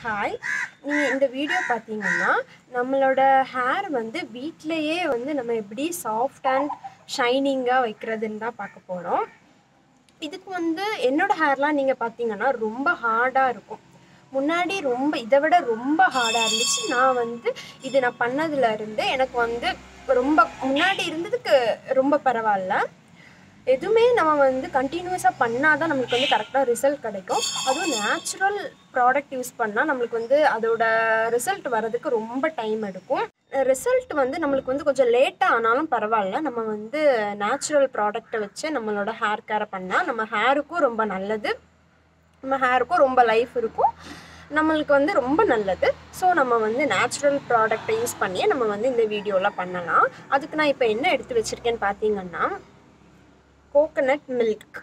hi நீங்கள் இந்த video பார்த்தீங்கன்னா நம்மளோட ஹேர் வந்து வீட்டிலையே வந்து நம்ம எப்படி சாஃப்ட் அண்ட் ஷைனிங்காக வைக்கிறதுன்னு தான் பார்க்க போகிறோம் இதுக்கு வந்து என்னோட ஹேர்லாம் நீங்கள் பார்த்தீங்கன்னா ரொம்ப ஹார்டாக இருக்கும் முன்னாடி ரொம்ப இதை விட ரொம்ப ஹார்டாக இருந்துச்சு நான் வந்து இது நான் பண்ணதுல இருந்து எனக்கு வந்து ரொம்ப முன்னாடி இருந்ததுக்கு ரொம்ப பரவாயில்ல எதுவுமே நம்ம வந்து கண்டினியூஸாக பண்ணால் தான் நம்மளுக்கு வந்து கரெக்டாக ரிசல்ட் கிடைக்கும் அதுவும் நேச்சுரல் ப்ராடக்ட் யூஸ் பண்ணால் நம்மளுக்கு வந்து அதோட ரிசல்ட் வர்றதுக்கு ரொம்ப டைம் எடுக்கும் ரிசல்ட் வந்து நம்மளுக்கு வந்து கொஞ்சம் லேட்டாக ஆனாலும் பரவாயில்ல நம்ம வந்து நேச்சுரல் ப்ராடக்ட்டை வச்சு நம்மளோட ஹேர் கேரை பண்ணால் நம்ம ஹேருக்கும் ரொம்ப நல்லது நம்ம ஹேருக்கும் ரொம்ப லைஃப் இருக்கும் நம்மளுக்கு வந்து ரொம்ப நல்லது ஸோ நம்ம வந்து நேச்சுரல் ப்ராடக்ட்டை யூஸ் பண்ணியே நம்ம வந்து இந்த வீடியோவில் பண்ணலாம் அதுக்கு நான் இப்போ என்ன எடுத்து வச்சுருக்கேன்னு பார்த்தீங்கன்னா கோகனட் மில்க்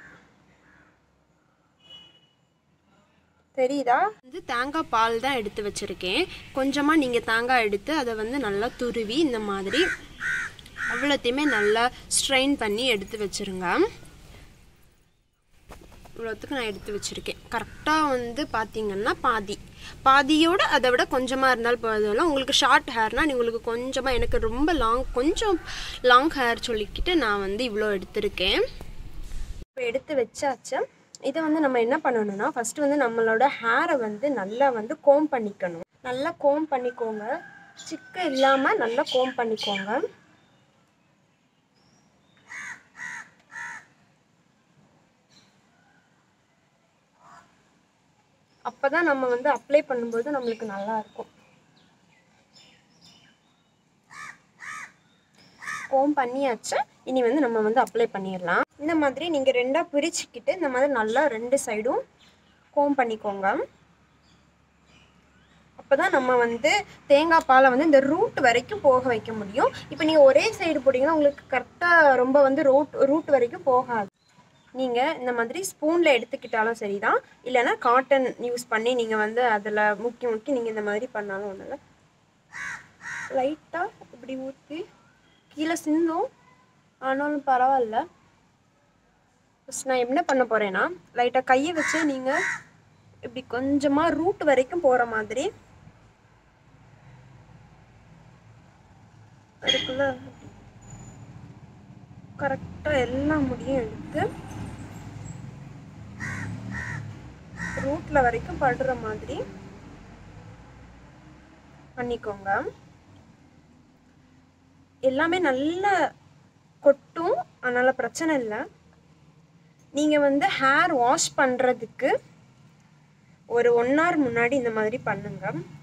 தெரியுதா வந்து தேங்காய் பால் தான் எடுத்து வச்சுருக்கேன் கொஞ்சமாக நீங்கள் தேங்காய் எடுத்து அதை வந்து நல்லா துருவி இந்த மாதிரி அவ்வளோத்தையுமே நல்லா ஸ்ட்ரெயின் பண்ணி எடுத்து வச்சுருங்க இவ்வளோத்துக்கு நான் எடுத்து வச்சுருக்கேன் கரெக்டாக வந்து பார்த்தீங்கன்னா பாதி பாதியோட அதை விட கொஞ்சமாக இருந்தாலும் போதும் உங்களுக்கு ஷார்ட் ஹேர்னால் நீ உங்களுக்கு கொஞ்சமாக எனக்கு ரொம்ப லாங் கொஞ்சம் லாங் ஹேர் சொல்லிக்கிட்டு நான் வந்து இவ்வளோ எடுத்திருக்கேன் இப்போ எடுத்து வச்சாச்சு இதை வந்து நம்ம என்ன பண்ணணும்னா ஃபஸ்ட்டு வந்து நம்மளோட ஹேரை வந்து நல்லா வந்து கோம் பண்ணிக்கணும் நல்லா கோம் பண்ணிக்கோங்க சிக்கு இல்லாமல் நல்லா கோம் பண்ணிக்கோங்க அப்போ தான் நம்ம வந்து அப்ளை பண்ணும்போது நம்மளுக்கு நல்லா இருக்கும் கோம் பண்ணியாச்சு இனி வந்து நம்ம வந்து அப்ளை பண்ணிடலாம் இந்த மாதிரி நீங்கள் ரெண்டாக பிரிச்சுக்கிட்டு இந்த மாதிரி நல்லா ரெண்டு சைடும் கோம் பண்ணிக்கோங்க அப்போ தான் நம்ம வந்து தேங்காய் பாலை வந்து இந்த ரூட் வரைக்கும் போக வைக்க முடியும் இப்போ நீங்கள் ஒரே சைடு போட்டிங்கன்னா உங்களுக்கு கரெக்டாக ரொம்ப வந்து ரூட் ரூட் வரைக்கும் போகாது நீங்கள் இந்த மாதிரி ஸ்பூனில் எடுத்துக்கிட்டாலும் சரி தான் இல்லைன்னா காட்டன் யூஸ் பண்ணி நீங்கள் வந்து அதில் முக்கி முக்கி நீங்கள் இந்த மாதிரி பண்ணாலும் ஒன்றும் இல்லை லைட்டாக இப்படி ஊற்றி கீழே சிந்தும் ஆனாலும் பரவாயில்ல ஃபஸ்ட் நான் என்ன பண்ண போகிறேன்னா லைட்டாக கையை வச்சு நீங்கள் இப்படி கொஞ்சமாக ரூட் வரைக்கும் போகிற மாதிரி அதுக்குள்ள கரெக்டாக எல்லா முடியும் எடுத்து ரூட்ல வரைக்கும் படுற மாதிரி பண்ணிக்கோங்க எல்லாமே நல்ல கொட்டும் அதனால பிரச்சனை இல்லை நீங்கள் வந்து ஹேர் வாஷ் பண்ணுறதுக்கு ஒரு ஒன் ஹவர் முன்னாடி இந்த மாதிரி பண்ணுங்க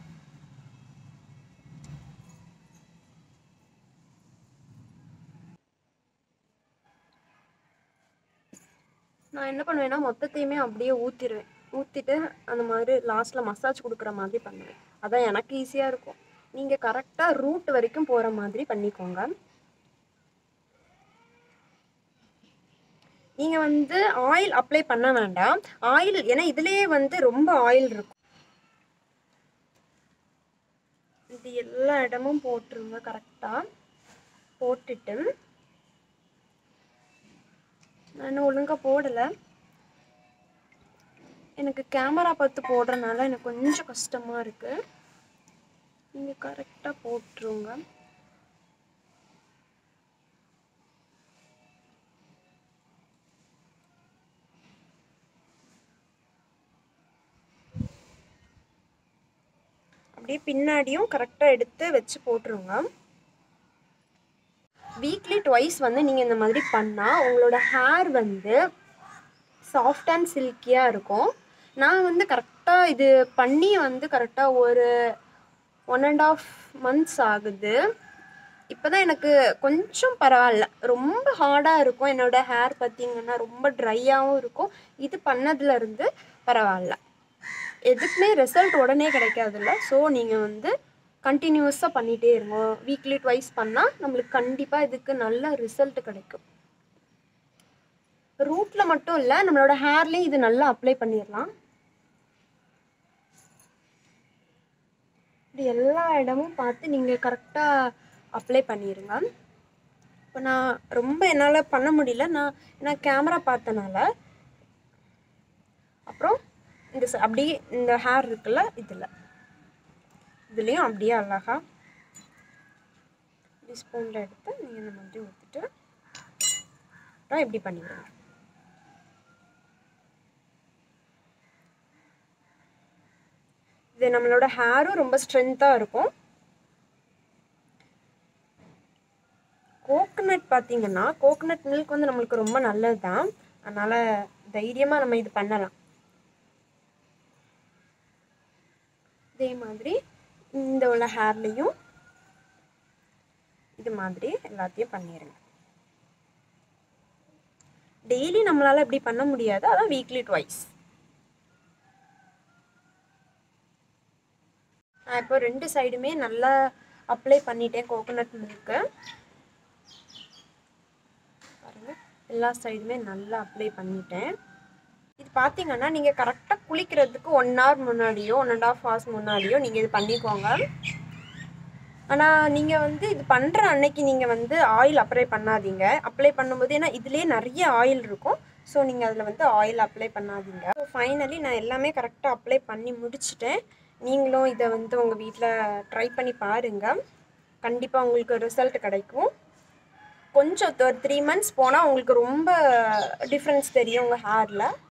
நான் என்ன பண்ணுவேன்னா மொத்தத்தையுமே அப்படியே ஊற்றிடுவேன் ஊற்றிட்டு அந்த மாதிரி லாஸ்ட்டில் மசாஜ் கொடுக்குற மாதிரி பண்ணுவேன் அதான் எனக்கு ஈஸியாக இருக்கும் நீங்கள் கரெக்டாக ரூட் வரைக்கும் போகிற மாதிரி பண்ணிக்கோங்க நீங்கள் வந்து ஆயில் அப்ளை பண்ண வேண்டாம் ஆயில் ஏன்னா இதுலேயே வந்து ரொம்ப ஆயில் இருக்கும் இது எல்லா இடமும் போட்டுருங்க கரெக்டாக போட்டுட்டு நான் ஒழுங்காக போடலை எனக்கு கேமரா பார்த்து போடுறனால எனக்கு கொஞ்சம் கஷ்டமாக இருக்குது நீங்கள் கரெக்டாக போட்டுருங்க அப்படியே பின்னாடியும் கரெக்டாக எடுத்து வச்சு போட்டுருங்க வீக்லி ட்வைஸ் வந்து நீங்கள் இந்த மாதிரி பண்ணால் உங்களோட ஹேர் வந்து சாஃப்ட் அண்ட் சில்கியாக இருக்கும் நான் வந்து கரெக்டாக இது பண்ணி வந்து கரெக்டாக ஒரு ஒன் அண்ட் ஆஃப் மந்த்ஸ் ஆகுது இப்போ தான் எனக்கு கொஞ்சம் பரவாயில்ல ரொம்ப ஹார்டாக இருக்கும் என்னோடய ஹேர் பார்த்திங்கன்னா ரொம்ப ட்ரையாகவும் இருக்கும் இது பண்ணதுலேருந்து பரவாயில்ல எதுக்குமே ரிசல்ட் உடனே கிடைக்காதுல்ல ஸோ நீங்கள் வந்து கண்டினியூஸாக பண்ணிகிட்டே இருங்க வீக்லி ட்வைஸ் பண்ணால் நம்மளுக்கு கண்டிப்பாக இதுக்கு நல்ல ரிசல்ட் கிடைக்கும் ரூட்டில் மட்டும் இல்லை நம்மளோட ஹேர்லேயும் இது நல்லா அப்ளை பண்ணிடலாம் இப்படி எல்லா இடமும் பார்த்து நீங்கள் கரெக்டாக அப்ளை பண்ணிடுங்க இப்போ நான் ரொம்ப என்னால் பண்ண முடியல நான் நான் கேமரா பார்த்தனால அப்புறம் இந்த ச- அப்படியே இந்த ஹேர் இருக்குல்ல இதில் இதுலேயும் அப்படியே அழகா இப்படி ஸ்பூனில் எடுத்து நீங்கள் இந்த மாதிரி ஊற்றிட்டு அப்புறம் இப்படி பண்ணிவிடுங்க இது நம்மளோட ஹேரும் ரொம்ப ஸ்ட்ரென்த்தாக இருக்கும் கோகனட் பார்த்தீங்கன்னா கோகனட் மில்க் வந்து நம்மளுக்கு ரொம்ப நல்லது தான் அதனால் தைரியமாக நம்ம இது பண்ணலாம் இதே மாதிரி இந்த உள்ள ஹேர்லேயும் இது மாதிரி எல்லாத்தையும் பண்ணிடுங்க டெய்லி நம்மளால் இப்படி பண்ண முடியாது அதான் வீக்லி ட்வைஸ் நான் இப்போ ரெண்டு சைடுமே நல்லா அப்ளை பண்ணிட்டேன் கோகோனட் மில்க்கு பாருங்க எல்லா சைடுமே நல்லா அப்ளை பண்ணிட்டேன் இது பார்த்தீங்கன்னா நீங்கள் கரெக்டாக குளிக்கிறதுக்கு ஒன் ஹவர் முன்னாடியோ ஒன் அண்ட் ஆஃப் ஹவர்ஸ் முன்னாடியோ நீங்கள் இது பண்ணிக்கோங்க ஆனால் நீங்கள் வந்து இது பண்ணுற அன்னைக்கு நீங்கள் வந்து ஆயில் அப்ளை பண்ணாதீங்க அப்ளை பண்ணும்போது ஏன்னா இதுலேயே நிறைய ஆயில் இருக்கும் ஸோ நீங்கள் அதில் வந்து ஆயில் அப்ளை பண்ணாதீங்க ஸோ ஃபைனலி நான் எல்லாமே கரெக்டாக அப்ளை பண்ணி முடிச்சிட்டேன் நீங்களும் இதை வந்து உங்கள் வீட்டில் ட்ரை பண்ணி பாருங்கள் கண்டிப்பாக உங்களுக்கு ரிசல்ட் கிடைக்கும் கொஞ்சம் ஒரு த்ரீ மந்த்ஸ் போனால் உங்களுக்கு ரொம்ப டிஃப்ரென்ஸ் தெரியும் உங்கள் ஹேரில்